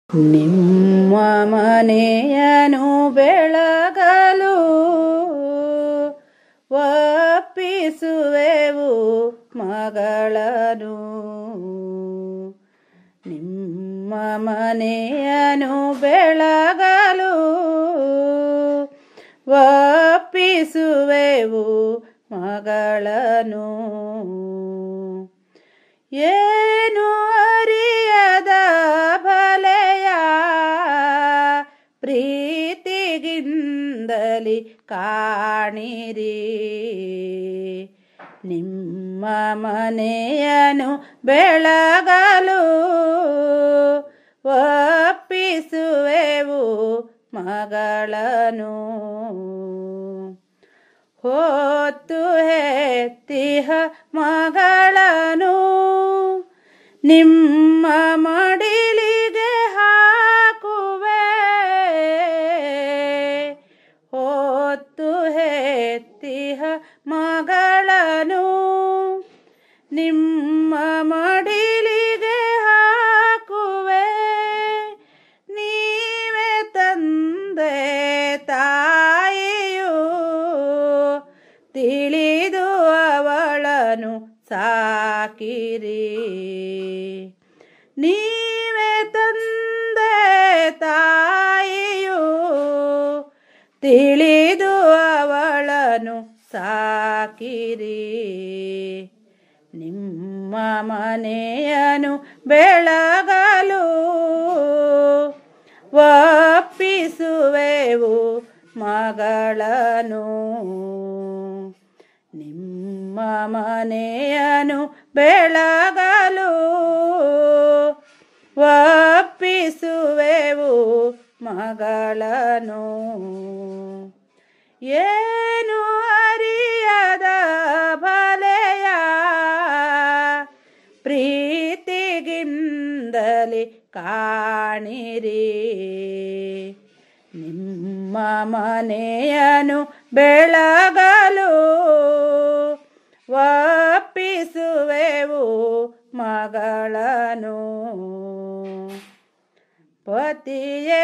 ನಿಮ್ಮ ಮನೆಯನು ಬೆಳಗಲು ಒಪ್ಪಿಸುವೆವು ಮಗಳನು ನಿಮ್ಮ ಮನೆಯನು ಬೆಳಗಲು ಒಪ್ಪಿಸುವೆವು ಮಗಳನು ಏನು ಅರಿಯದ ಬಲೆಯ ಪ್ರೀತಿಗಿಂದಲಿ ಕಾಣಿರಿ ನಿಮ್ಮ ಮನೆಯನು ಬೆಳಗಲು ಒಪ್ಪಿಸುವೆವು ಮಗಳನು ಹೊತ್ತು ಹೆತ್ತಿಹ ಮಗಳನು ನಿಮ್ಮ ಮಡಿಲಿಗೆ ಹಾಕುವೆ ಹೊತ್ತು ಹೆತ್ತಿಹ ಮಗಳನು ನಿಮ್ಮ ಮಡಿಲಿಗೆ ಹಾಕುವೆ ನೀವೇ ತಂದೆ ತಾಯಿಯು ತಿಳಿದು ಅವಳನು ಸಾಕಿರಿ ನೀವೇ ತಂದೆ ತಾಯಿಯು ತಿಳಿದು ಅವಳನು ಸಾಕಿರಿ ನಿಮ್ಮ ಮನೆಯನು ಬೆಳಗಲು ಒಪ್ಪಿಸುವೆವು ಮಗಳನು ನಿಮ್ಮ ಮನೆಯನು ಬೆಳಗಲು ಒಪ್ಪಿಸುವೆವು ಮಗಳನು ಏನು ಅರಿಯದ ಬಲೆಯ ಪ್ರೀತಿಗಿಂದಲಿ ಕಾಣಿರಿ ನಿಮ್ಮ ಮನೆಯನು ಬೆಳಗಲು ಒಪ್ಪಿಸುವೆವು ಮಗಳನು ಪತಿಯೇ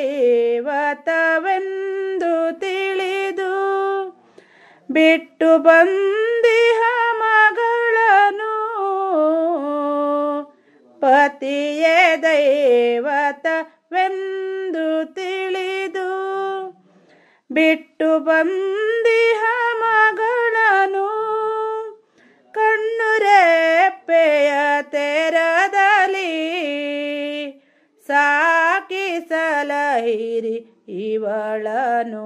ದೈವತವೆಂದು ತಿಳಿದು ಬಿಟ್ಟು ಬಂದಿಹ ಮಗಳನು ಪತಿಯೇ ದೈವತವೆಂದು ತಿಳಿದು ಬಿಟ್ಟು ಬಂದಿಹ ಮಗಳನು ಕಣ್ಣು ರೆಪ್ಪೆಯ ತೆರದಲ್ಲಿ ಸಾಕಿ ಸಲಹಿರಿ ಇವಳನು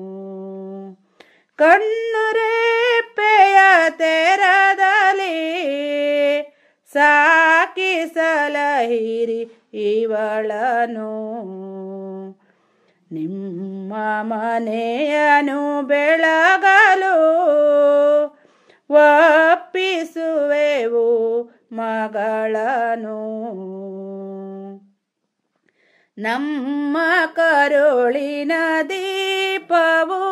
ಕಣ್ಣು ರೆಪ್ಪೆಯ ತೆರದಲ್ಲಿ ಸಾಕಿ ಸಲಹಿರಿ ಇವಳನು ನಿಮ್ಮ ಮನೆಯನು ಬೆಳಗಲು ಒಪ್ಪಿಸುವೆವು ಮಗಳನು ನಮ್ಮ ಕರುಳಿನ ದೀಪವು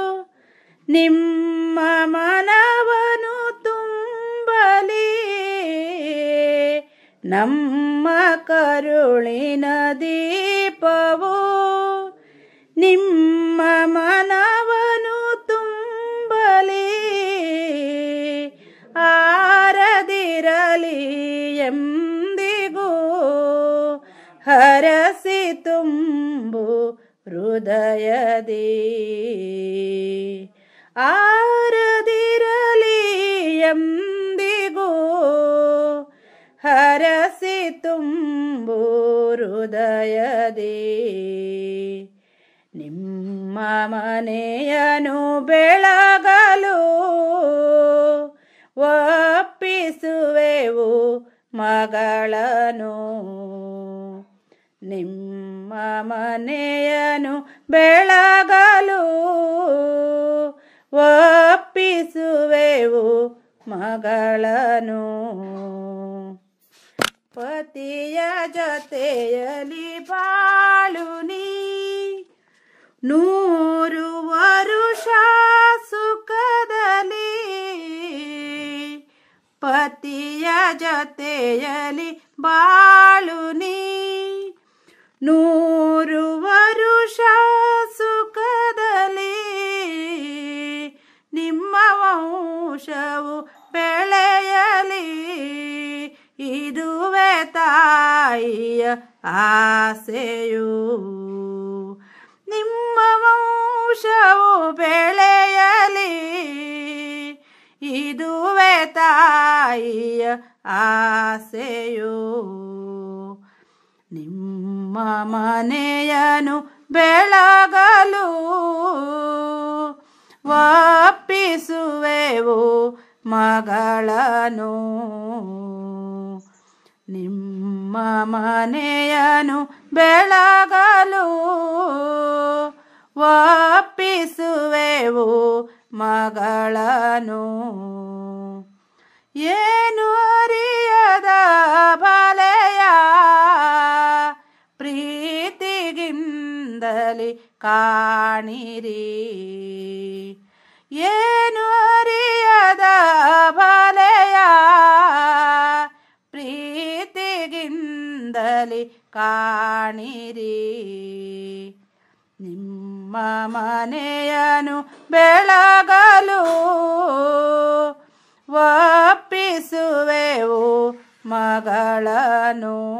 ನಿಮ್ಮ ಮನವನು ತುಂಬಲಿ ನಮ್ಮ ಕರುಳಿನ ದೀಪವು ನಿಮ್ಮ ಮನವನು ತುಂಬಲಿ ಆರದಿರಲಿ ಎಂದಿಗೂ ಹರಸಿ ತುಂಬು ಹೃದಯದಿ ಆರದಿರಲಿ ಎಂದಿಗೂ ಹರಸಿ ತುಂಬು ಹೃದಯದಿ ನಿಮ್ಮ ಮನೆಯನು ಬೆಳಗಲು ಒಪ್ಪಿಸುವೆವು ಮಗಳನು ನಿಮ್ಮ ಮನೆಯನು ಬೆಳಗಲು ಒಪ್ಪಿಸುವೆವು ಮಗಳನು ಪತಿಯ ಜೊತೆಯಲಿ ಬಾಳು ನೀ ನೂರು ವರುಷ ಸುಖದಲ್ಲಿ ಪತಿಯ ಜೊತೆಯಲಿ ಬಾಳು ನೀ ಆಸೆಯು ನಿಮ್ಮ ವಂಶವು ಬೆಳೆಯಲಿ ಇದುವೆ ತಾಯಿಯ ಆಸೆಯು ನಿಮ್ಮ ಮನೆಯನು ಬೆಳಗಲು ಒಪ್ಪಿಸುವೆವು ಮಗಳನು ನಿಮ್ಮ ಮನೆಯನು ಬೆಳಗಲು ಒಪ್ಪಿಸುವೆವು ಮಗಳನು ಏನು ಅರಿಯದ ಬಲೆಯ ಪ್ರೀತಿಗಿಂದಲಿ ಕಾಣಿರಿ ಏನು ಅರಿಯದ ಬಲೆಯ ಪ್ರೀತಿಗಿಂದಲಿ ಕಾಣಿರಿ ನಿಮ್ಮ ಮನೆಯನು ಬೆಳಗಲು ಒಪ್ಪಿಸುವೆವು ಮಗಳನು